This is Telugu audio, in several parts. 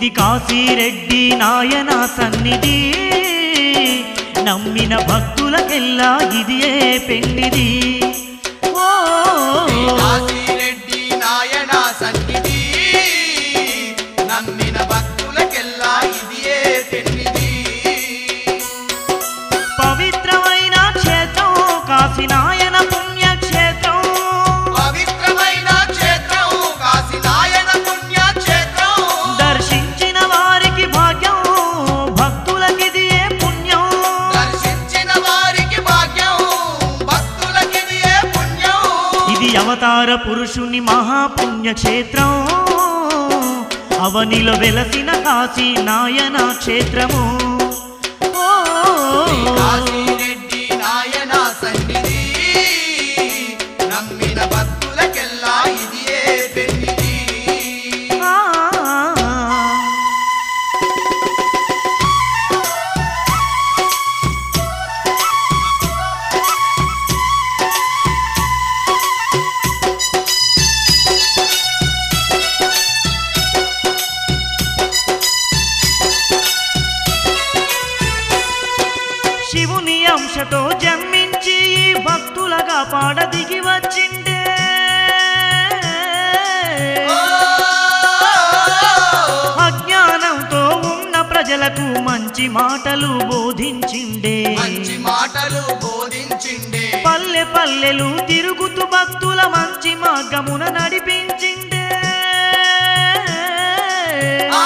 ఇది కాశీరెడ్డి నాయన సన్నిధి నమ్మిన భక్తులకెల్లా ఇది ఏ పెండిది ఓ కాశీరెడ్డి నాయన సన్నిధి నమ్మిన భక్తులకెల్లా ఇదియే పెన్నిది పవిత్రమైన క్షేత్రం కాశీ నాయన పుణ్యక్షేత్రం పవిత్రమైన క్షేత్రం కాశీ నాయన పుణ్యక్షేత్రం దర్శించిన వారికి భాగ్యం భక్తులకిది ఏ పుణ్యం దర్శించిన వారికి భాగ్యం భక్తులకిదియే పుణ్యం ఇది అవతార పురుషుని మహాపుణ్యక్షేత్రం అవనిలో వెలసిన కాశీ నాయన క్షేత్రము ఓ కాశీరెడ్డి నాయన సన్నిధి నమ్మిన భక్తులకెల్లా ఇదియే పెన్నిది ఆ. శివుని అంశతో జన్మించి ఈ భక్తులగా పాడ దిగి వచ్చిండే అజ్ఞానంతో ఉన్న ప్రజలకు మంచి మాటలు బోధించిండే మంచి మాటలు బోధించిండే పల్లె పల్లెలు తిరుగుతూ భక్తుల మంచి మార్గమున నడిపించిండే ఆ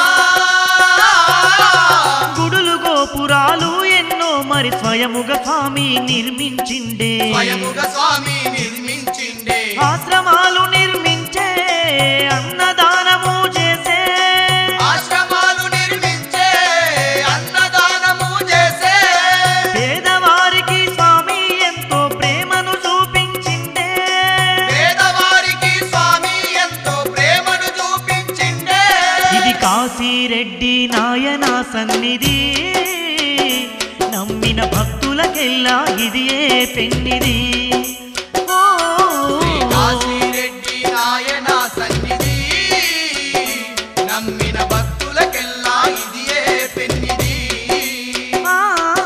గుడులు గోపురాలు ఎన్నో మరి స్వయముగా స్వామి నిర్మించిండే స్వయముగా స్వామి నిర్మించిండే ఆశ్రమాలు నిర్మించే అన్నదానము చేసే ఆశ్రమాలు నిర్మించే అన్నదానము చేసే పేదవారికి స్వామి ఎంతో ప్రేమను చూపించిండే పేదవారికి స్వామి ఎంతో ప్రేమను చూపించిండే ఇది కాశీరెడ్డి నాయన సన్నిధి నమ్మిన భక్తులకెల్లా ఇది ఏ పెన్నిది ఓ కాశీరెడ్డి నాయన సన్నిధి నమ్మిన భక్తులకెల్లా ఇదియే పెన్నిది ఆ.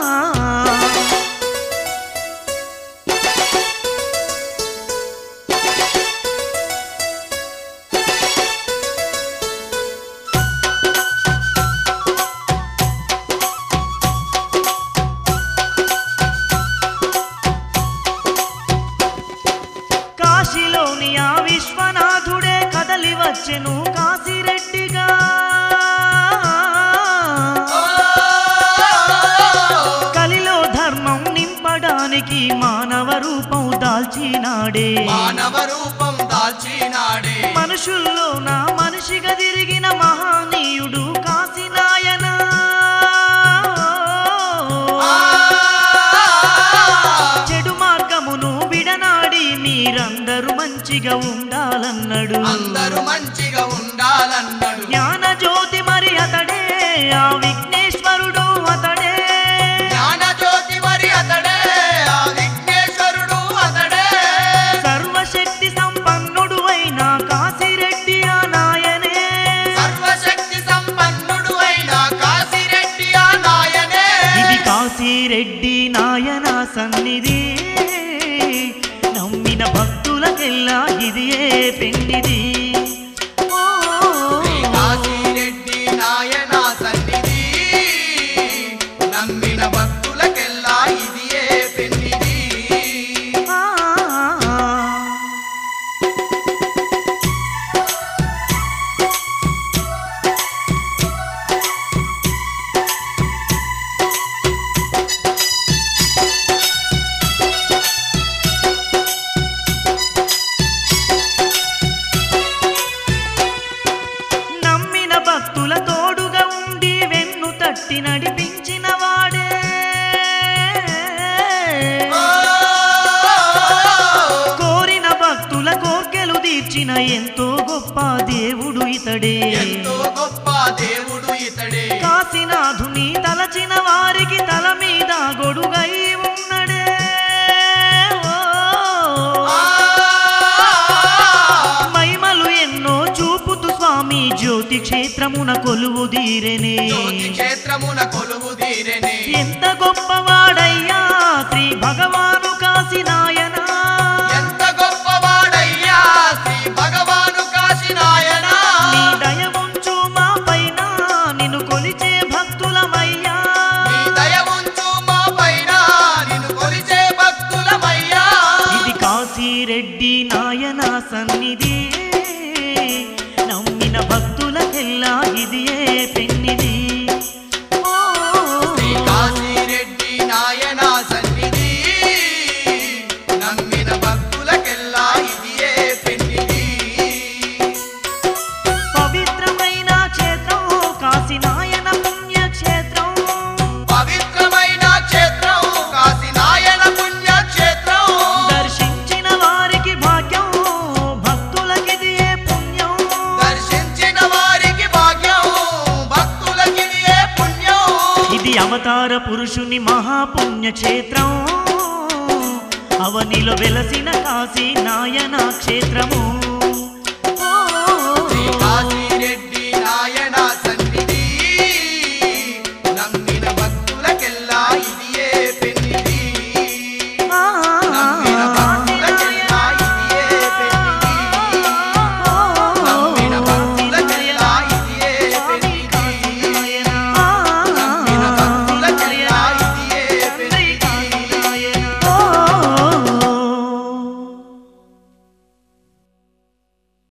కాశీలోని ఆ విశ్వనాథుడే కదలి వచ్చెను కాశీరెడ్డిగా కలిలో ధర్మం నింపడానికి మానవ రూపం దాల్చినాడే మానవ రూపం దాల్చినాడే మనుషుల్లో నా మనిషిగా తిరిగిన మహానీయుడు కాశీనాయన చెడు మార్గమును విడనాడి మీరందరూ మంచిగా ఉండాలన్నాడు అందరూ మంచిగా ఉండాలన్నాడు జ్ఞాన జ్యోతి మరి అతడే ఆ విఘ్నేశ్వరుడు అతడే జ్ఞాన జ్యోతి మరి అతడే ఆ విఘ్నేశ్వరుడు అతడే సర్వశక్తి సంపన్నుడు అయిన కాశీరెడ్డి ఆ నాయనే సర్వశక్తి సంపన్నుడు అయిన కాశీరెడ్డి ఆ నాయనే ఇది కాశీరెడ్డి నాయన సన్నిధి నమ్మిన భక్తులకెల్లా ఇది ఏ పెండిది ఓ కాశీరెడ్డి నాయన సన్నిధి నమ్మిన భక్తులకెల్లా ఇదియే పెన్నిది ఆ. నమ్మిన భక్తుల తోడుగా ఉండి వెన్ను తట్టి నడిపించిన వాడే కోరిన భక్తుల కోర్కెలు తీర్చిన ఎంతో గొప్ప దేవుడు ఇతడే ఎంతో గొప్ప దేవుడు ఇతడే కాశీనాథుని తలచిన వారికి తల మీద గొడుగై ఉన్నడే ఓ. మహిమలు ఎన్నో చూపుతూ స్వామి జ్యోతి క్షేత్ర క్షేత్రమున కొలువు దీరెనే జ్యోతి క్షేత్రమున కొలువు తీరెనే ఎంత గొప్పవాడయ్యా శ్రీ భగవాను కాశీనాయన ఎంత గొప్పవాడయ్యా శ్రీ భగవాను కాశీనాయనా నీ దయ ఉంచు మా పైన నిన్ను కొలిచే భక్తులమయ్యా నీ దయ ఉంచు మా పైన నిన్ను కొలిచే భక్తులమయ్యా ఇది కాశీరెడ్డి నాయన సన్నిధి నమ్మిన భక్తులకెల్లా ఇది ఏ పెన్నిది ఓ, శ్రీ కాశీరెడ్డి నాయన సన్నిధి నమ్మిన భక్తులకెల్లా ఇది ఏ పెన్నిది పవిత్రమైన క్షేత్రం కాశీనాయన పుణ్యక్షేత్రం పవిత్రమైన క్షేత్రం కాశీనాయన పుణ్యక్షేత్రం దర్శించిన వారికి భాగ్యం భక్తులకిది ఏ పుణ్యం దర్శించిన వారికి భాగ్యం భక్తులకిది ఏ పుణ్యం ఇది అవతార పురుషుని మహాపుణ్యక్షేత్రం అవనిలో వెలసిన కాశీ నాయన క్షేత్రము